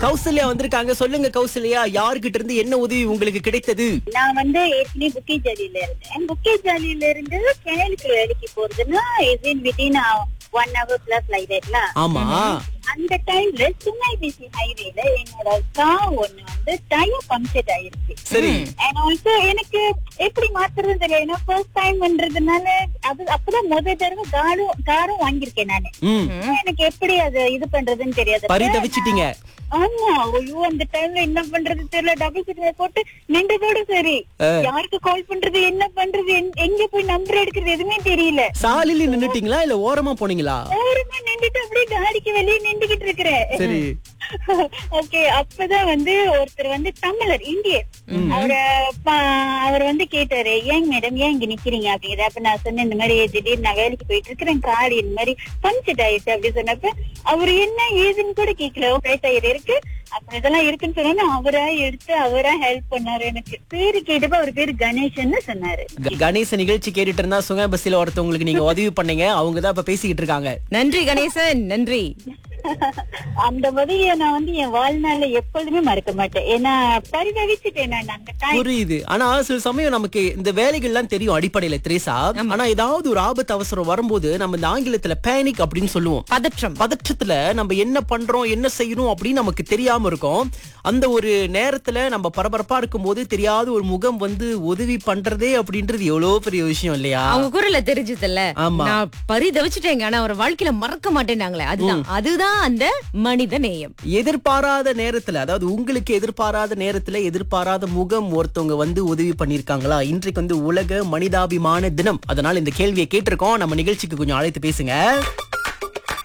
கௌசல்யா வந்திருக்காங்க சொல்லுங்க கௌசல்யா யாருகிட்ட இருந்து என்ன உதவி உங்களுக்கு கிடைத்தது நான் வந்து ஏற்கனவே புக்கே ஜாலியில இருந்தேன் புக்கே ஜாலியில இருந்து கேனலுக்கு வேலைக்கு போறதுன்னா in within one hour plus like தட்ல ஆமா அந்த டைம்ல சுமை பிசி ஹைவேல என்னோட கார் ஒண்ணு வந்து டயர் பம்ப்செட் ஆயிருச்சு சரி அண்ட் ஆல்சோ எனக்கு எப்படி மாத்துறது தெரியல ஏன்னா ஃபர்ஸ்ட் டைம்ன்றதுனால அது அப்பதான் முத தடவை காரும் காரும் வாங்கியிருக்கேன் நானு ம் எனக்கு எப்படி அது இது பண்றதுன்னு தெரியாது பரிதவிச்சிட்டீங்க ஆமா ஐயோ அந்த டைம்ல என்ன பண்றது தெரியல டபுள் சீட் போட்டு நின்றதோட சரி யாருக்கு கால் பண்றது என்ன பண்றது எங்க- எங்க போய் நம்பர் எடுக்கிறது எதுவுமே தெரியல சாலையில நின்னுட்டீங்களா இல்ல ஓரமா போனீங்களா ஓரமா நின்றுட்டு அப்படியே காடிக்கு வெளியே நின்றுகிட்டு இருக்கிறேன் சரி ஓகே அப்பதான் வந்து ஒருத்தர் வந்து தமிழர் இந்தியர் அவர அவர் வந்து கேட்டாரு ஏங்க மேடம் ஏன் இங்க நிக்கிறீங்க அப்படிங்கிற அப்ப நான் சொன்னேன் இந்த மாதிரி திடீர்னு நான் வேலைக்கு போயிட்டு இருக்கிறேன் காடி இந்த மாதிரி பஞ்சட் ஆயிடுச்சு அப்படி சொன்னப்ப அவர் என்ன ஏதுன்னு கூட கேட்கல ஃபிளைட் டயர் இருக்கு அப்புறம் இதெல்லாம் இருக்குன்னு சொன்னா அவரா எடுத்து அவரா ஹெல்ப் பண்ணாரு எனக்கு பேரு கேட்டப்ப அவர் பேரு கணேசன் சொன்னாரு க- கணேச நிகழ்ச்சி கேட்டுட்டு இருந்தா சுக பஸ்ல ஒருத்தவங்களுக்கு நீங்க உதவி பண்ணீங்க அவங்க தான் இப்ப பேசிக்கிட்டு இருக்காங்க நன்றி கணேசன் நன்றி அந்த உதவியை நான் வந்து என் வாழ்நாள்ல எப்பொழுதுமே மறக்க மாட்டேன் ஏன்னா பரிதவிச்சுட்டேன் நான் அந்த டைம் புரியுது ஆனா சில சமயம் நமக்கு இந்த வேலைகள்லாம் தெரியும் அடிப்படையில திரேசா ஆனா ஏதாவது ஒரு ஆபத்து அவசரம் வரும்போது நம்ம இந்த ஆங்கிலத்துல பேனிக் அப்படின்னு சொல்லுவோம் பதற்றம் பதற்றத்துல நம்ம என்ன பண்றோம் என்ன செய்யணும் அப்படின்னு நமக்கு தெரியாம இருக்கும் அந்த ஒரு நேரத்துல நம்ம பரபரப்பா இருக்கும்போது தெரியாத ஒரு முகம் வந்து உதவி பண்றதே அப்படின்றது எவ்வளவு பெரிய விஷயம் இல்லையா அவங்க குரல்ல தெரிஞ்சதுல்ல ஆமா. நான் பரிதவிச்சுட்டேங்க ஆனா அவர் வாழ்க்கையில மறக்க மாட்டேனாங்களே அதுதான் அதுதான் அந்த மனித நேயம் எதிர்பாராத நேரத்துல அதாவது உங்களுக்கு எதிர்பாராத நேரத்துல எதிர்பாராத முகம் ஒருத்தவங்க வந்து உதவி பண்ணிருக்காங்களா இன்றைக்கு வந்து உலக மனிதாபிமான தினம் அதனால இந்த கேள்வியை கேட்டிருக்கோம் நம்ம நிகழ்ச்சிக்கு கொஞ்சம் அழைத்து பேசுங்க